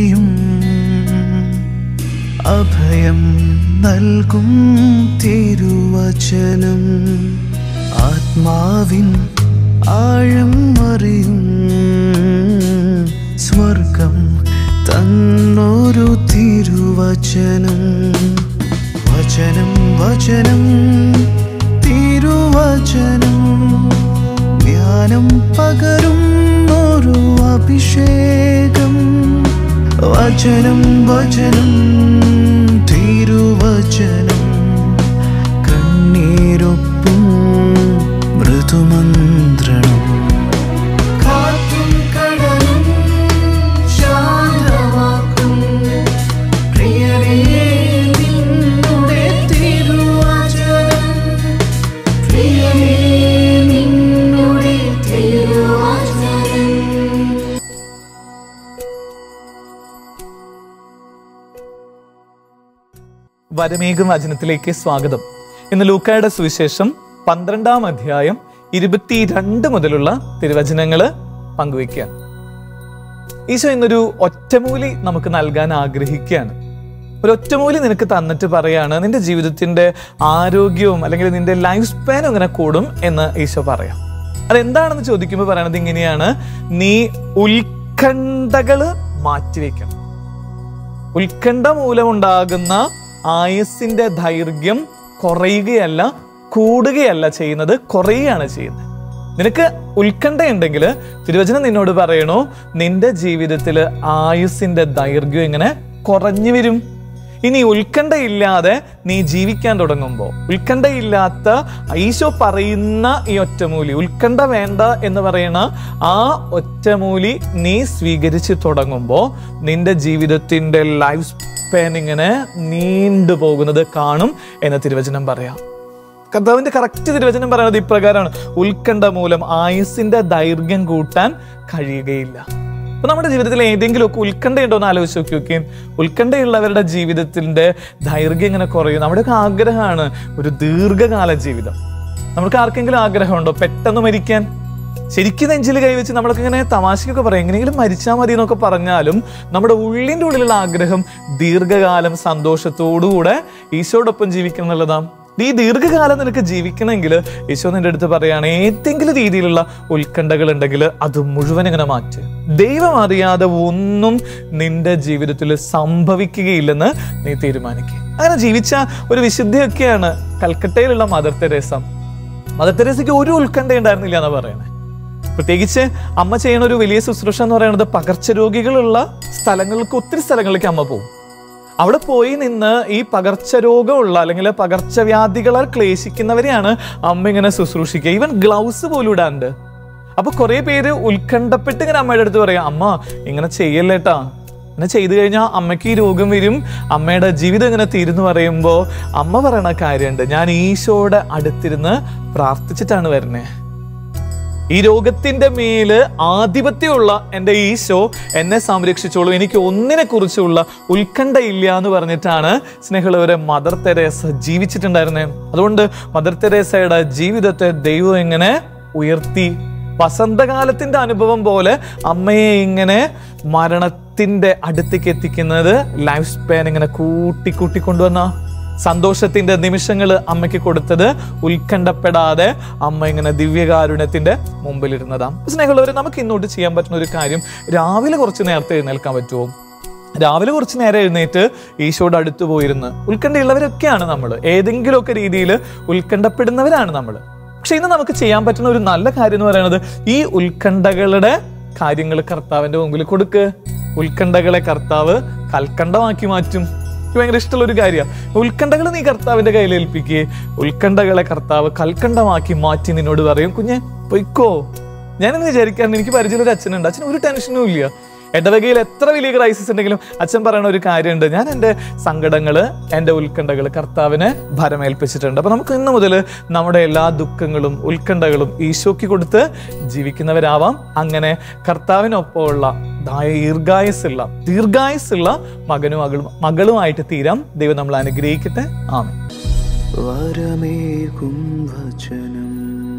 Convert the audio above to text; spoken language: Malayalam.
അറിയും അഭയം നൽകും തിരുവചനം ആത്മാവിൻ ആഴം അറിയും സ്വർഗം തന്നൊരു തിരുവചനം വചനം വചനം തിരുവചനം ജ്ഞാനം പകരും ഒരു അഭിഷേകം വചനം വചനം തിരുവചനം കണ്ണീരൊപ്പും മൃദുമന്ത്രണം കാറ്റും കടലും ശാന്തമാക്കും പ്രിയരേ നിന്നുടെ തിരുവചനം പ്രിയരേ നിന്നുടെ തിരുവചനം വരമേകും വചനത്തിലേക്ക് സ്വാഗതം ഇന്ന് ലൂക്കായുടെ സുവിശേഷം പന്ത്രണ്ടാം അധ്യായം ഇരുപത്തിരണ്ട് മുതലുള്ള തിരുവചനങ്ങള് പങ്കുവയ്ക്കുക ഈശോ ഇന്നൊരു ഒറ്റമൂലി നമുക്ക് നൽകാൻ ആഗ്രഹിക്കുകയാണ് ഒരു ഒറ്റമൂലി നിനക്ക് തന്നിട്ട് പറയാണ് നിന്റെ ജീവിതത്തിന്റെ ആരോഗ്യവും അല്ലെങ്കിൽ നിന്റെ ലൈഫ് സ്പാനും ഇങ്ങനെ കൂടും എന്ന് ഈശോ പറയാം അതെന്താണെന്ന് ചോദിക്കുമ്പോൾ പറയണത് ഇങ്ങനെയാണ് നീ ഉത്കണ്ഠകള് മാറ്റിവെക്കണം ഉത്കണ്ഠ മൂലമുണ്ടാകുന്ന ആയുസ്സിന്റെ ദൈർഘ്യം കുറയുകയല്ല കൂടുകയല്ല ചെയ്യുന്നത് കുറയുകയാണ് ചെയ്യുന്നത് നിനക്ക് ഉത്കണ്ഠയുണ്ടെങ്കിൽ തിരുവചനം നിന്നോട് പറയണോ നിന്റെ ജീവിതത്തിൽ ആയുസ്സിന്റെ ദൈർഘ്യം ഇങ്ങനെ കുറഞ്ഞു വരും ഇനി ഉത്കണ്ഠയില്ലാതെ നീ ജീവിക്കാൻ തുടങ്ങുമ്പോൾ ഉത്കണ്ഠയില്ലാത്ത ഈശോ പറയുന്ന ഈ ഒറ്റമൂലി ഉത്കണ്ഠ വേണ്ട എന്ന് പറയുന്ന ആ ഒറ്റമൂലി നീ സ്വീകരിച്ച് തുടങ്ങുമ്പോൾ നിന്റെ ജീവിതത്തിന്റെ ലൈഫ് സ്പാൻ ഇങ്ങനെ നീണ്ടു പോകുന്നത് കാണും എന്ന് തിരുവചനം പറയാം കർത്താവിന്റെ കറക്റ്റ് തിരുവചനം പറയുന്നത് ഇപ്രകാരമാണ് ഉത്കണ്ഠ മൂലം ആയുസിന്റെ ദൈർഘ്യം കൂട്ടാൻ കഴിയുകയില്ല അപ്പൊ നമ്മുടെ ജീവിതത്തിൽ ഏതെങ്കിലുമൊക്കെ ഉത്കണ്ഠയുണ്ടോ എന്ന് ആലോചിച്ച് നോക്കി നോക്കിയും ഉത്കണ്ഠയുള്ളവരുടെ ജീവിതത്തിന്റെ ദൈർഘ്യം ഇങ്ങനെ കുറയും നമ്മുടെയൊക്കെ ആഗ്രഹമാണ് ഒരു ദീർഘകാല ജീവിതം നമുക്ക് ആർക്കെങ്കിലും ആഗ്രഹമുണ്ടോ പെട്ടെന്ന് മരിക്കാൻ ശരിക്കും നെഞ്ചിൽ കൈവച്ച് നമ്മളൊക്കെ ഇങ്ങനെ തമാശക്കൊക്കെ പറയും എങ്ങനെയെങ്കിലും മരിച്ചാൽ മതി എന്നൊക്കെ പറഞ്ഞാലും നമ്മുടെ ഉള്ളിൻ്റെ ഉള്ളിലുള്ള ആഗ്രഹം ദീർഘകാലം സന്തോഷത്തോടുകൂടെ ഈശോടൊപ്പം ജീവിക്കണം എന്നുള്ളതാണ് ഈ ദീർഘകാലം നിനക്ക് ജീവിക്കണമെങ്കിൽ ഈശോ നിന്റെ അടുത്ത് പറയാണ് ഏതെങ്കിലും രീതിയിലുള്ള ഉത്കണ്ഠകൾ ഉണ്ടെങ്കിൽ അത് മുഴുവൻ ഇങ്ങനെ മാറ്റ് ദൈവം അറിയാതെ ഒന്നും നിന്റെ ജീവിതത്തിൽ സംഭവിക്കുകയില്ലെന്ന് നീ തീരുമാനിക്കുക അങ്ങനെ ജീവിച്ച ഒരു വിശുദ്ധിയൊക്കെയാണ് കൽക്കട്ടയിലുള്ള മദർ തെരേസ മദർ തെരേസയ്ക്ക് ഒരു ഉത്കണ്ഠ ഉണ്ടായിരുന്നില്ല എന്ന് പറയണേ പ്രത്യേകിച്ച് അമ്മ ചെയ്യുന്ന ഒരു വലിയ ശുശ്രൂഷ എന്ന് പറയുന്നത് പകർച്ചരോഗികളുള്ള സ്ഥലങ്ങൾക്ക് ഒത്തിരി സ്ഥലങ്ങളിലേക്ക് അമ്മ പോകും അവിടെ പോയി നിന്ന് ഈ പകർച്ചരോഗമുള്ള അല്ലെങ്കിൽ പകർച്ചവ്യാധികളാൽ ക്ലേശിക്കുന്നവരെയാണ് അമ്മ ഇങ്ങനെ ശുശ്രൂഷിക്കുക ഈവൻ ഗ്ലൗസ് പോലും ഇടാണ്ട് അപ്പൊ കുറെ പേര് ഉത്കണ്ഠപ്പെട്ട് ഇങ്ങനെ അമ്മയുടെ അടുത്ത് പറയാം അമ്മ ഇങ്ങനെ ചെയ്യല്ലേട്ടാ ഇങ്ങനെ ചെയ്തു കഴിഞ്ഞാൽ അമ്മയ്ക്ക് ഈ രോഗം വരും അമ്മയുടെ ജീവിതം ഇങ്ങനെ തീരുന്നു പറയുമ്പോൾ അമ്മ പറയണ കാര്യമുണ്ട് ഞാൻ ഈശോയുടെ അടുത്തിരുന്ന് പ്രാർത്ഥിച്ചിട്ടാണ് വരുന്നത് ഈ രോഗത്തിന്റെ മേല് ആധിപത്യമുള്ള എൻ്റെ ഈശോ എന്നെ സംരക്ഷിച്ചോളൂ എനിക്ക് ഒന്നിനെ കുറിച്ചുള്ള ഉത്കണ്ഠയില്ല എന്ന് പറഞ്ഞിട്ടാണ് സ്നേഹമുള്ളവരെ മദർ തെരേസ ജീവിച്ചിട്ടുണ്ടായിരുന്നേ അതുകൊണ്ട് മദർ തെരേസയുടെ ജീവിതത്തെ ദൈവം എങ്ങനെ ഉയർത്തി വസന്തകാലത്തിന്റെ അനുഭവം പോലെ അമ്മയെ ഇങ്ങനെ മരണത്തിന്റെ അടുത്തേക്ക് എത്തിക്കുന്നത് ലൈഫ് സ്പാൻ ഇങ്ങനെ കൂട്ടി കൂട്ടി കൊണ്ടുവന്ന സന്തോഷത്തിന്റെ നിമിഷങ്ങൾ അമ്മയ്ക്ക് കൊടുത്തത് ഉത്കണ്ഠപ്പെടാതെ അമ്മ ഇങ്ങനെ ദിവ്യകാരുണ്യത്തിന്റെ മുമ്പിലിരുന്നതാണ് സ്നേഹമുള്ളവർ നമുക്ക് ഇന്നോട്ട് ചെയ്യാൻ പറ്റുന്ന ഒരു കാര്യം രാവിലെ കുറച്ച് നേരത്തെ എഴുന്നേൽക്കാൻ പറ്റുമോ രാവിലെ കുറച്ച് നേരം എഴുന്നേറ്റ് ഈശോയുടെ അടുത്ത് പോയിരുന്ന് ഉത്കണ്ഠയുള്ളവരൊക്കെയാണ് നമ്മൾ ഏതെങ്കിലുമൊക്കെ രീതിയിൽ ഉത്കണ്ഠപ്പെടുന്നവരാണ് നമ്മൾ പക്ഷെ ഇന്ന് നമുക്ക് ചെയ്യാൻ പറ്റുന്ന ഒരു നല്ല കാര്യം എന്ന് പറയുന്നത് ഈ ഉത്കണ്ഠകളുടെ കാര്യങ്ങൾ കർത്താവിന്റെ മുമ്പിൽ കൊടുക്ക് ഉത്കണ്ഠകളെ കർത്താവ് കൽക്കണ്ഠമാക്കി മാറ്റും എനിക്ക് ഭയങ്കര ഇഷ്ടമുള്ള ഒരു കാര്യമാണ് ഉത്കണ്ഠകൾ നീ കർത്താവിന്റെ കയ്യിൽ ഏൽപ്പിക്കുക ഉത്കണ്ഠകളെ കർത്താവ് കൽക്കണ്ഠമാക്കി മാറ്റി നിന്നോട് പറയും കുഞ്ഞെ പൊയ്ക്കോ ഞാനെന്ന് വിചാരിക്കാറുണ്ട് എനിക്ക് പരിചയം ഒരു അച്ഛനുണ്ട് അച്ഛൻ ഒരു ടെൻഷനും ഇല്ല ഇടവകയിൽ എത്ര വലിയ ക്രൈസിസ് ഉണ്ടെങ്കിലും അച്ഛൻ പറയുന്ന ഒരു കാര്യമുണ്ട് ഞാൻ എൻ്റെ സങ്കടങ്ങൾ എൻ്റെ ഉത്കണ്ഠകൾ കർത്താവിനെ ഭരമേൽപ്പിച്ചിട്ടുണ്ട് അപ്പൊ നമുക്ക് ഇന്ന് മുതൽ നമ്മുടെ എല്ലാ ദുഃഖങ്ങളും ഉത്കണ്ഠകളും ഈശോയ്ക്ക് കൊടുത്ത് ജീവിക്കുന്നവരാവാം അങ്ങനെ കർത്താവിനൊപ്പമുള്ള ദീർഘായുസുള്ള ദീർഘായുസുള്ള മകനും മകളും മകളുമായിട്ട് തീരാം ദൈവം നമ്മൾ അനുഗ്രഹിക്കട്ടെ ആമേ വരമേകും വചനം